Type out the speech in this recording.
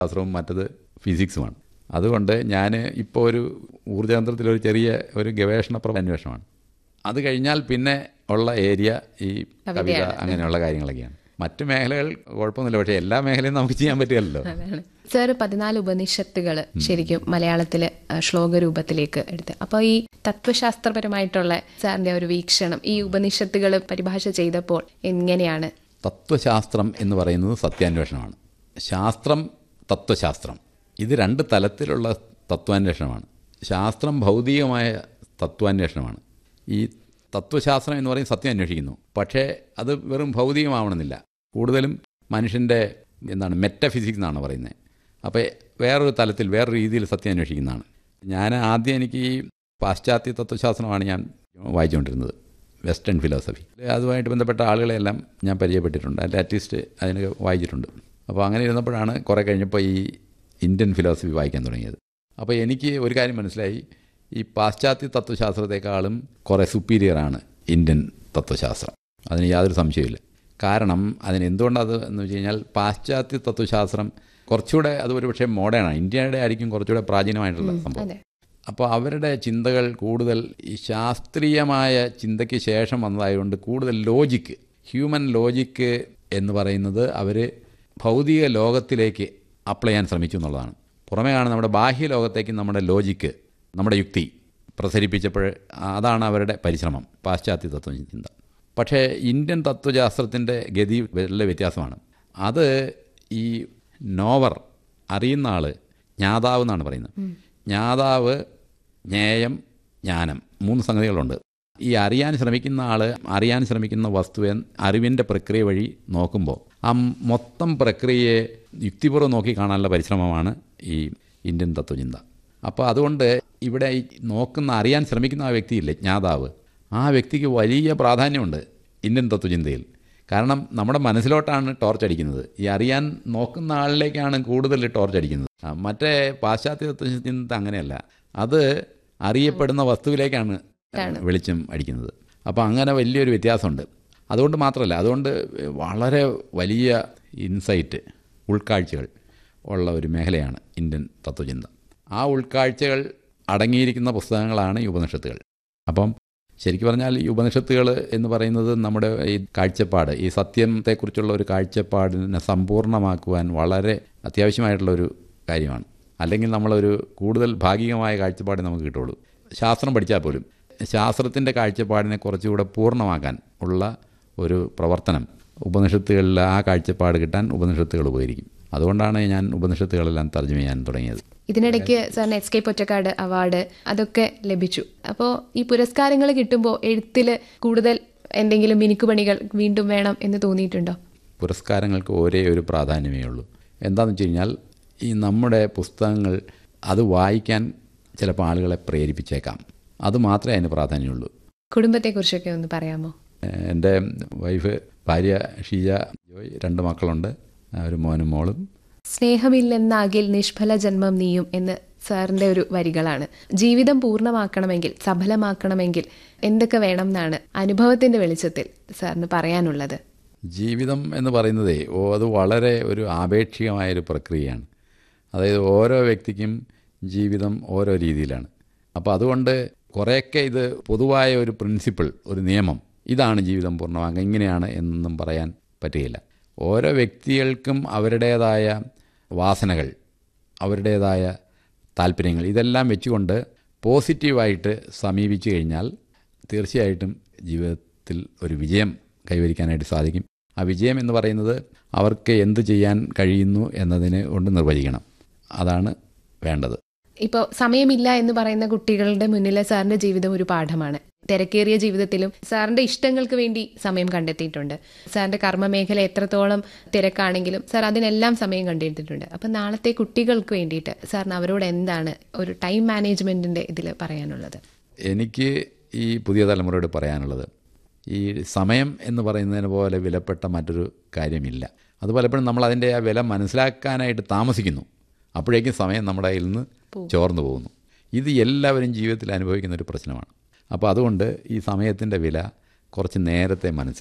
ശാസ്ത്രവും മറ്റത് ഫിസിക്സുമാണ് അതുകൊണ്ട് ഞാൻ ഇപ്പോൾ ഒരു ഊർജ്ജതന്ത്രത്തിലൊരു ചെറിയ ഒരു ഗവേഷണപ്രവ അന്വേഷണമാണ് അത് കഴിഞ്ഞാൽ പിന്നെ ഉള്ള ഏരിയ ഈ കവിത അങ്ങനെയുള്ള കാര്യങ്ങളൊക്കെയാണ് മറ്റു മേഖലകൾ കുഴപ്പമൊന്നുമില്ല പക്ഷേ എല്ലാ മേഖലയും നമുക്ക് ചെയ്യാൻ പറ്റുകയല്ലോ അതാണ് സാർ പതിനാല് ഉപനിഷത്തുകൾ ശരിക്കും മലയാളത്തില് ശ്ലോക രൂപത്തിലേക്ക് എടുത്ത് അപ്പോൾ ഈ തത്വശാസ്ത്രപരമായിട്ടുള്ള സാറിന്റെ ഒരു വീക്ഷണം ഈ ഉപനിഷത്തുകൾ പരിഭാഷ ചെയ്തപ്പോൾ എങ്ങനെയാണ് തത്വശാസ്ത്രം എന്ന് പറയുന്നത് സത്യാന്വേഷണമാണ് ശാസ്ത്രം തത്വശാസ്ത്രം ഇത് രണ്ട് തലത്തിലുള്ള തത്വാന്വേഷണമാണ് ശാസ്ത്രം ഭൗതികമായ തത്വാന്വേഷണമാണ് ഈ തത്വശാസ്ത്രം എന്ന് പറയുന്നത് സത്യം അന്വേഷിക്കുന്നു പക്ഷേ അത് വെറും ഭൗതികമാവണമെന്നില്ല കൂടുതലും മനുഷ്യൻ്റെ എന്താണ് മെറ്റഫിസിക്സ് എന്നാണ് പറയുന്നത് അപ്പോൾ വേറൊരു തലത്തിൽ വേറൊരു രീതിയിൽ സത്യം അന്വേഷിക്കുന്നതാണ് ഞാൻ ആദ്യം എനിക്ക് ഈ പാശ്ചാത്യ തത്വശാസ്ത്രമാണ് ഞാൻ വായിച്ചുകൊണ്ടിരുന്നത് വെസ്റ്റേൺ ഫിലോസഫി അതുമായിട്ട് ബന്ധപ്പെട്ട ആളുകളെല്ലാം ഞാൻ പരിചയപ്പെട്ടിട്ടുണ്ട് അല്ല അറ്റ്ലീസ്റ്റ് അതിനൊക്കെ വായിച്ചിട്ടുണ്ട് അപ്പോൾ അങ്ങനെ ഇരുന്നപ്പോഴാണ് കുറേ കഴിഞ്ഞപ്പോൾ ഈ ഇന്ത്യൻ ഫിലോസഫി വായിക്കാൻ തുടങ്ങിയത് അപ്പോൾ എനിക്ക് ഒരു കാര്യം മനസ്സിലായി ഈ പാശ്ചാത്യ തത്വശാസ്ത്രത്തെക്കാളും കുറേ സുപ്പീരിയറാണ് ഇന്ത്യൻ തത്വശാസ്ത്രം അതിന് യാതൊരു സംശയമില്ല കാരണം അതിന് എന്തുകൊണ്ടത് എന്ന് വെച്ച് കഴിഞ്ഞാൽ പാശ്ചാത്യ തത്വശാസ്ത്രം കുറച്ചുകൂടെ അത് ഒരു പക്ഷേ മോഡേണാണ് ഇന്ത്യയുടെ ആയിരിക്കും കുറച്ചുകൂടെ പ്രാചീനമായിട്ടുള്ള സംഭവം അതെ അപ്പോൾ അവരുടെ ചിന്തകൾ കൂടുതൽ ഈ ശാസ്ത്രീയമായ ചിന്തയ്ക്ക് ശേഷം വന്നതായതുകൊണ്ട് കൂടുതൽ ലോജിക്ക് ഹ്യൂമൻ ലോജിക്ക് എന്ന് പറയുന്നത് അവർ ഭൗതിക ലോകത്തിലേക്ക് അപ്ലൈ ചെയ്യാൻ ശ്രമിച്ചു എന്നുള്ളതാണ് പുറമേ കാണുന്ന നമ്മുടെ ബാഹ്യ ലോകത്തേക്ക് നമ്മുടെ ലോജിക്ക് നമ്മുടെ യുക്തി പ്രസരിപ്പിച്ചപ്പോൾ അതാണ് അവരുടെ പരിശ്രമം പാശ്ചാത്യ തത്വ ചിന്ത പക്ഷേ ഇന്ത്യൻ തത്വശാസ്ത്രത്തിൻ്റെ ഗതി വളരെ വ്യത്യാസമാണ് അത് ഈ നോവർ അറിയുന്ന ആൾ ജ്ഞാതാവ് എന്നാണ് പറയുന്നത് ജ്ഞാതാവ് ജ്ഞേയം ജ്ഞാനം മൂന്ന് സംഗതികളുണ്ട് ഈ അറിയാൻ ശ്രമിക്കുന്ന ആൾ അറിയാൻ ശ്രമിക്കുന്ന വസ്തുവെ അറിവിൻ്റെ പ്രക്രിയ വഴി നോക്കുമ്പോൾ ആ മൊത്തം പ്രക്രിയയെ യുക്തിപൂർവ്വം നോക്കി കാണാനുള്ള പരിശ്രമമാണ് ഈ ഇന്ത്യൻ തത്വചിന്ത അപ്പോൾ അതുകൊണ്ട് ഇവിടെ ഈ നോക്കുന്ന അറിയാൻ ശ്രമിക്കുന്ന ആ വ്യക്തിയില്ലേ ജ്ഞാതാവ് ആ വ്യക്തിക്ക് വലിയ പ്രാധാന്യമുണ്ട് ഇന്ത്യൻ തത്വചിന്തയിൽ കാരണം നമ്മുടെ മനസ്സിലോട്ടാണ് ടോർച്ച് അടിക്കുന്നത് ഈ അറിയാൻ നോക്കുന്ന ആളിലേക്കാണ് കൂടുതൽ ടോർച്ച് അടിക്കുന്നത് ആ, മറ്റേ പാശ്ചാത്യ തത്വചിന്ത അങ്ങനെയല്ല അത് അറിയപ്പെടുന്ന വസ്തുവിലേക്കാണ് വെളിച്ചം അടിക്കുന്നത് അപ്പോൾ അങ്ങനെ വലിയൊരു വ്യത്യാസമുണ്ട് അതുകൊണ്ട് മാത്രമല്ല അതുകൊണ്ട് വളരെ വലിയ ഇൻസൈറ്റ് ഉൾക്കാഴ്ചകൾ ഉള്ള ഒരു മേഖലയാണ് ഇന്ത്യൻ തത്വചിന്ത ആ ഉൾക്കാഴ്ചകൾ അടങ്ങിയിരിക്കുന്ന പുസ്തകങ്ങളാണ് ഈ ഉപനിഷത്തുകൾ അപ്പം ശരിക്കും പറഞ്ഞാൽ ഈ ഉപനിഷത്തുകൾ എന്ന് പറയുന്നത് നമ്മുടെ ഈ കാഴ്ചപ്പാട് ഈ സത്യത്തെക്കുറിച്ചുള്ള ഒരു കാഴ്ചപ്പാടിനെ സമ്പൂർണ്ണമാക്കുവാൻ വളരെ അത്യാവശ്യമായിട്ടുള്ള ഒരു കാര്യമാണ് അല്ലെങ്കിൽ നമ്മളൊരു കൂടുതൽ ഭാഗികമായ കാഴ്ചപ്പാട് നമുക്ക് കിട്ടുള്ളൂ ശാസ്ത്രം പഠിച്ചാൽ പോലും ശാസ്ത്രത്തിൻ്റെ കാഴ്ചപ്പാടിനെ കുറച്ചുകൂടെ പൂർണ്ണമാക്കാൻ ഉള്ള ഒരു പ്രവർത്തനം ഉപനിഷത്തുകളിൽ ആ കാഴ്ചപ്പാട് കിട്ടാൻ ഉപനിഷത്തുകൾ ഉപകരിക്കും അതുകൊണ്ടാണ് ഞാൻ ഉപനിഷത്തുകളെല്ലാം തർജ്ജമ ചെയ്യാൻ തുടങ്ങിയത് ഇതിനിടയ്ക്ക് സാറിന് എസ് കെ പൊറ്റക്കാട് അവാർഡ് അതൊക്കെ ലഭിച്ചു അപ്പോൾ ഈ പുരസ്കാരങ്ങൾ കിട്ടുമ്പോൾ എഴുത്തിൽ കൂടുതൽ എന്തെങ്കിലും മിനുക്കുപണികൾ വീണ്ടും വേണം എന്ന് തോന്നിയിട്ടുണ്ടോ പുരസ്കാരങ്ങൾക്ക് ഒരേ ഒരു പ്രാധാന്യമേ ഉള്ളൂ എന്താണെന്ന് വെച്ച് കഴിഞ്ഞാൽ ഈ നമ്മുടെ പുസ്തകങ്ങൾ അത് വായിക്കാൻ ചിലപ്പോൾ ആളുകളെ പ്രേരിപ്പിച്ചേക്കാം അത് മാത്രമേ അതിന് പ്രാധാന്യമുള്ളൂ കുടുംബത്തെക്കുറിച്ചൊക്കെ ഒന്ന് പറയാമോ ഏഹ് എൻ്റെ വൈഫ് ഭാര്യ ഷീജ ജോയ് രണ്ട് മക്കളുണ്ട് ഒരു മോനും മോളും സ്നേഹമില്ലെന്നാകിൽ നിഷ്ഫല ജന്മം നീയും എന്ന് സാറിന്റെ ഒരു വരികളാണ് ജീവിതം പൂർണ്ണമാക്കണമെങ്കിൽ സഫലമാക്കണമെങ്കിൽ എന്തൊക്കെ വേണം എന്നാണ് അനുഭവത്തിന്റെ വെളിച്ചത്തിൽ സാറിന് പറയാനുള്ളത് ജീവിതം എന്ന് പറയുന്നതേ ഓ അത് വളരെ ഒരു ആപേക്ഷികമായൊരു പ്രക്രിയയാണ് അതായത് ഓരോ വ്യക്തിക്കും ജീവിതം ഓരോ രീതിയിലാണ് അപ്പോൾ അതുകൊണ്ട് കുറേയൊക്കെ ഇത് പൊതുവായ ഒരു പ്രിൻസിപ്പിൾ ഒരു നിയമം ഇതാണ് ജീവിതം പൂർണ്ണമാക്കുക ഇങ്ങനെയാണ് എന്നൊന്നും പറയാൻ പറ്റുകയില്ല ഓരോ വ്യക്തികൾക്കും അവരുടേതായ വാസനകൾ അവരുടേതായ താല്പര്യങ്ങൾ ഇതെല്ലാം വെച്ചുകൊണ്ട് പോസിറ്റീവായിട്ട് സമീപിച്ചു കഴിഞ്ഞാൽ തീർച്ചയായിട്ടും ജീവിതത്തിൽ ഒരു വിജയം കൈവരിക്കാനായിട്ട് സാധിക്കും ആ വിജയം എന്ന് പറയുന്നത് അവർക്ക് എന്ത് ചെയ്യാൻ കഴിയുന്നു എന്നതിനെ കൊണ്ട് നിർവചിക്കണം അതാണ് വേണ്ടത് ഇപ്പോൾ സമയമില്ല എന്ന് പറയുന്ന കുട്ടികളുടെ മുന്നിലെ സാറിന്റെ ജീവിതം ഒരു പാഠമാണ് തിരക്കേറിയ ജീവിതത്തിലും സാറിന്റെ ഇഷ്ടങ്ങൾക്ക് വേണ്ടി സമയം കണ്ടെത്തിയിട്ടുണ്ട് സാറിന്റെ കർമ്മമേഖല എത്രത്തോളം തിരക്കാണെങ്കിലും സാർ അതിനെല്ലാം സമയം കണ്ടെത്തിയിട്ടുണ്ട് അപ്പം നാളത്തെ കുട്ടികൾക്ക് വേണ്ടിയിട്ട് സാറിന് അവരോട് എന്താണ് ഒരു ടൈം മാനേജ്മെന്റിന്റെ ഇതിൽ പറയാനുള്ളത് എനിക്ക് ഈ പുതിയ തലമുറയോട് പറയാനുള്ളത് ഈ സമയം എന്ന് പറയുന്നതിന് പോലെ വിലപ്പെട്ട മറ്റൊരു കാര്യമില്ല അത് പലപ്പോഴും നമ്മൾ അതിൻ്റെ ആ വില മനസ്സിലാക്കാനായിട്ട് താമസിക്കുന്നു അപ്പോഴേക്കും സമയം നമ്മുടെ കയ്യിൽ നിന്ന് ചോർന്നു പോകുന്നു ഇത് എല്ലാവരും ജീവിതത്തിൽ അനുഭവിക്കുന്ന ഒരു പ്രശ്നമാണ് അപ്പോൾ അതുകൊണ്ട് ഈ സമയത്തിൻ്റെ വില കുറച്ച് നേരത്തെ മനസ്സിലാക്കുക